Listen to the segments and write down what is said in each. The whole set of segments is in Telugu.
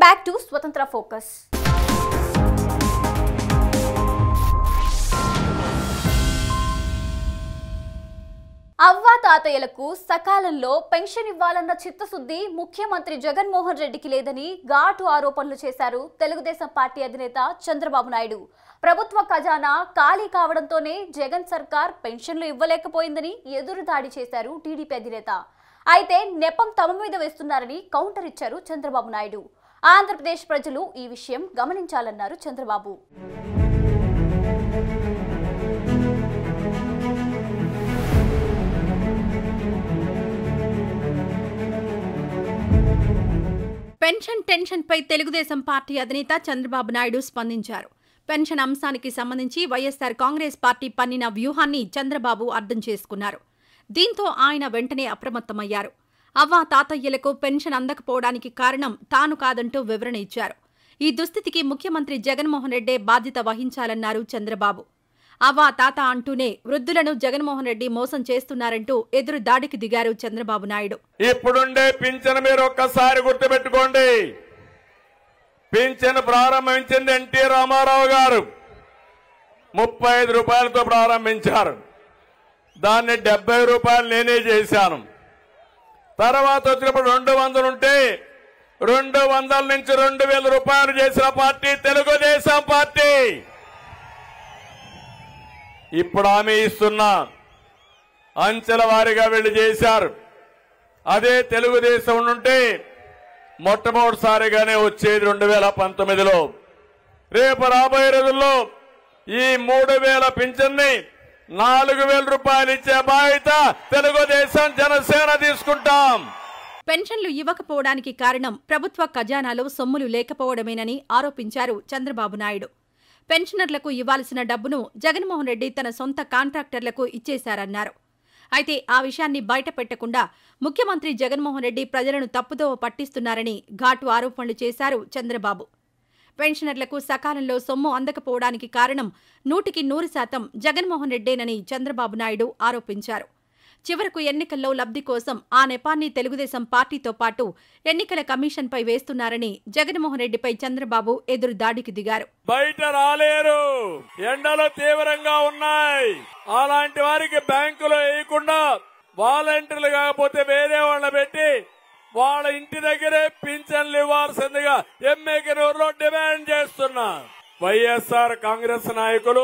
బ్యాక్ టు స్వతంత్ర ఫోకస్ అవ్వా తాతయ్యలకు సకాలంలో పెన్షన్ ఇవ్వాలన్న చిత్తశుద్ధి ముఖ్యమంత్రి జగన్మోహన్ రెడ్డికి లేదని ఘాటు ఆరోపణలు చేశారు తెలుగుదేశం పార్టీ అధినేత చంద్రబాబు నాయుడు ప్రభుత్వ ఖజానా ఖాళీ కావడంతోనే జగన్ సర్కార్ పెన్షన్లు ఇవ్వలేకపోయిందని ఎదురుదాడి చేశారు టీడీపీ అధినేత అయితే నెపం తమ మీద వేస్తున్నారని కౌంటర్ ఇచ్చారు చంద్రబాబు నాయుడు ఆంధ్రప్రదేశ్ ప్రజలు ఈ విషయం గమనించాలన్నారు చంద్రబాబు పెన్షన్ టెన్షన్పై తెలుగుదేశం పార్టీ అధినేత చంద్రబాబు నాయుడు స్పందించారు పెన్షన్ అంశానికి సంబంధించి వైఎస్సార్ కాంగ్రెస్ పార్టీ పన్నిన వ్యూహాన్ని చంద్రబాబు అర్థం చేసుకున్నారు దీంతో ఆయన వెంటనే అప్రమత్తమయ్యారు అవ్వ తాతయ్యలకు పెన్షన్ అందకపోవడానికి కారణం తాను కాదంటూ వివరణ ఇచ్చారు ఈ దుస్థితికి ముఖ్యమంత్రి జగన్మోహన్ రెడ్డే బాధ్యత వహించాలన్నారు చంద్రబాబు అవ్వ తాత అంటూనే వృద్ధులను జగన్మోహన్ రెడ్డి మోసం చేస్తున్నారంటూ ఎదురు దాడికి దిగారు చంద్రబాబు నాయుడు ఇప్పుడుండే పింఛన్ మీరు ఒక్కసారి గుర్తుపెట్టుకోండి పింఛన్ ప్రారంభించింది ఎన్టీ రామారావు గారు ముప్పై ఐదు రూపాయలతో ప్రారంభించారు దాన్ని డెబ్బై రూపాయలు నేనే చేశాను తర్వాత వచ్చినప్పుడు రెండు వందలు ఉంటే రెండు వందల నుంచి రెండు వేల రూపాయలు చేసిన పార్టీ తెలుగుదేశం పార్టీ ఇప్పుడు హామీ ఇస్తున్నా అంచెల వారీగా వెళ్లి చేశారు అదే తెలుగుదేశం ఉంటే మొట్టమొదటిసారిగానే వచ్చేది రెండు వేల పంతొమ్మిదిలో రేపు రాబోయే రోజుల్లో ఈ మూడు వేల పింఛన్ని నాలుగు వేల రూపాయలు ఇచ్చే బాధ్యత తెలుగుదేశం జనసేన తీసుకుంటాం పెన్షన్లు ఇవ్వకపోవడానికి కారణం ప్రభుత్వ ఖజానాలో సొమ్ములు లేకపోవడమేనని ఆరోపించారు చంద్రబాబు నాయుడు పెన్షనర్లకు ఇవ్వాల్సిన డబ్బును జగన్మోహన్ రెడ్డి తన సొంత కాంట్రాక్టర్లకు ఇచ్చేశారన్నారు అయితే ఆ విషయాన్ని బయటపెట్టకుండా ముఖ్యమంత్రి జగన్మోహన్ రెడ్డి ప్రజలను తప్పుదోవ పట్టిస్తున్నారని ఘాటు ఆరోపణలు చేశారు చంద్రబాబు పెన్షనర్లకు సకాలంలో సొమ్ము అందకపోవడానికి కారణం నూటికి నూరు శాతం జగన్మోహన్ రెడ్డేనని చంద్రబాబు నాయుడు ఆరోపించారు చివరకు ఎన్నికల్లో లబ్ధి కోసం ఆ నెపాన్ని తెలుగుదేశం పార్టీతో పాటు ఎన్నికల కమిషన్పై వేస్తున్నారని జగన్మోహన్ రెడ్డిపై చంద్రబాబు ఎదురు దాడికి దిగారు బయట రాలేరు ఎండలు తీవ్రంగా ఉన్నాయి అలాంటి వారికి బ్యాంకులో వేయకుండా వాలంటీర్లు కాకపోతే వేరే వాళ్ళ పెట్టి వాళ్ళ ఇంటి దగ్గరే పింఛన్లు ఇవ్వాల్సిందిగా ఎమ్మెగనూరులో డిమాండ్ చేస్తున్నా వైఎస్ఆర్ కాంగ్రెస్ నాయకులు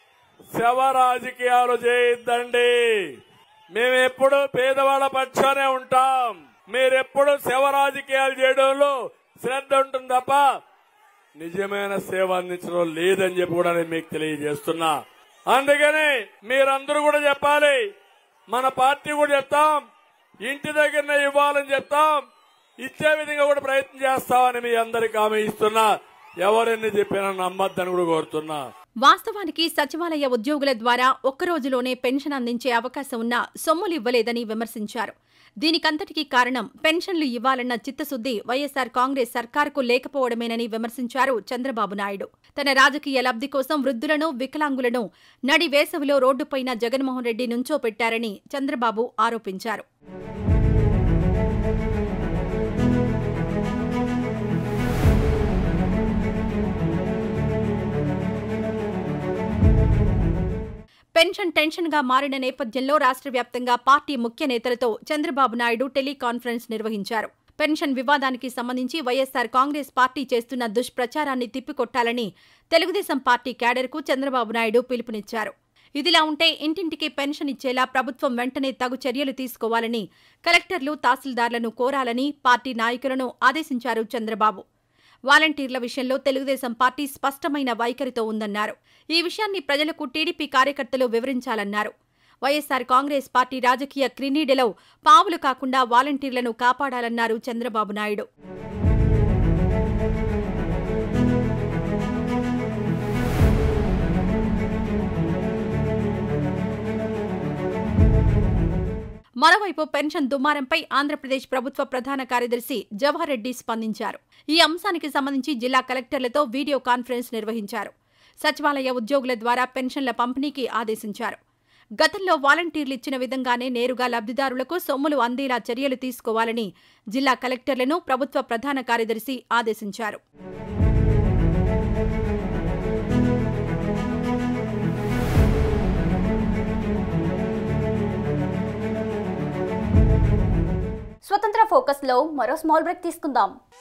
శవ రాజకీయాలు చేయొద్దండి మేమెప్పుడు పేదవాళ్ళ పక్షానే ఉంటాం మీరెప్పుడు శవ రాజకీయాలు చేయడంలో శ్రద్ధ ఉంటుంది తప్ప నిజమైన సేవ అందించడం లేదని చెప్పి కూడా నేను మీకు తెలియజేస్తున్నా అందుకని మీరందరూ కూడా చెప్పాలి మన పార్టీ కూడా చెప్తాం ఇంటి దగ్గరనే ఇవ్వాలని చెప్తాం ఇచ్చే విధంగా కూడా ప్రయత్నం చేస్తామని మీ అందరికి హామీ ఇస్తున్నా ఎవరెన్ని చెప్పినా నమ్మద్దని కూడా కోరుతున్నా వాస్తవానికి సచివాలయ ఉద్యోగుల ద్వారా ఒక్క రోజులోనే పెన్షన్ అందించే అవకాశం ఉన్నా సొమ్ములు ఇవ్వలేదని విమర్శించారు దీనికంతటికీ కారణం పెన్షన్లు ఇవ్వాలన్న చిత్తశుద్ధి వైఎస్సార్ కాంగ్రెస్ సర్కారుకు లేకపోవడమేనని విమర్శించారు చంద్రబాబు నాయుడు తన రాజకీయ లబ్ధి కోసం వృద్ధులను వికలాంగులను నడి వేసవిలో రోడ్డుపైన జగన్మోహన్ రెడ్డి నుంచోపెట్టారని చంద్రబాబు ఆరోపించారు పెన్షన్ టెన్షన్గా మారిన నేపథ్యంలో రాష్ట్ర వ్యాప్తంగా పార్టీ ముఖ్య నేతలతో చంద్రబాబు నాయుడు టెలికాన్ఫరెన్స్ నిర్వహించారు పెన్షన్ వివాదానికి సంబంధించి వైఎస్సార్ కాంగ్రెస్ పార్టీ చేస్తున్న దుష్ప్రచారాన్ని తిప్పికొట్టాలని తెలుగుదేశం పార్టీ క్యాడర్కు చంద్రబాబు నాయుడు పిలుపునిచ్చారు ఇదిలా ఉంటే ఇంటింటికి పెన్షన్ ఇచ్చేలా ప్రభుత్వం వెంటనే తగు చర్యలు తీసుకోవాలని కలెక్టర్లు తహసీల్దార్లను కోరాలని పార్టీ నాయకులను ఆదేశించారు చంద్రబాబు వాలంటీర్ల విషయంలో తెలుగుదేశం పార్టీ స్పష్టమైన వైఖరితో ఉందన్నారు ఈ విషయాన్ని ప్రజలకు టీడీపీ కార్యకర్తలు వివరించాలన్నారు వైఎస్సార్ కాంగ్రెస్ పార్టీ రాజకీయ క్రినీడలో పావులు కాకుండా వాలంటీర్లను కాపాడాలన్నారు చంద్రబాబు నాయుడు మరోవైపు పెన్షన్ దుమారంపై ఆంధ్రప్రదేశ్ ప్రభుత్వ ప్రధాన కార్యదర్శి జవహర్ రెడ్డి స్పందించారు ఈ అంశానికి సంబంధించి జిల్లా కలెక్టర్లతో వీడియో కాన్ఫరెన్స్ నిర్వహించారు సచివాలయ ఉద్యోగుల ద్వారా పెన్షన్ల పంపిణీకి ఆదేశించారు గతంలో వాలంటీర్లు ఇచ్చిన విధంగానే నేరుగా లబ్ధిదారులకు సొమ్ములు అందేలా చర్యలు తీసుకోవాలని జిల్లా కలెక్టర్లను ప్రభుత్వ ప్రధాన కార్యదర్శి ఆదేశించారు స్వతంత్ర ఫోకస్ లో మరో స్మాల్ బ్రేక్ తీసుకుందాం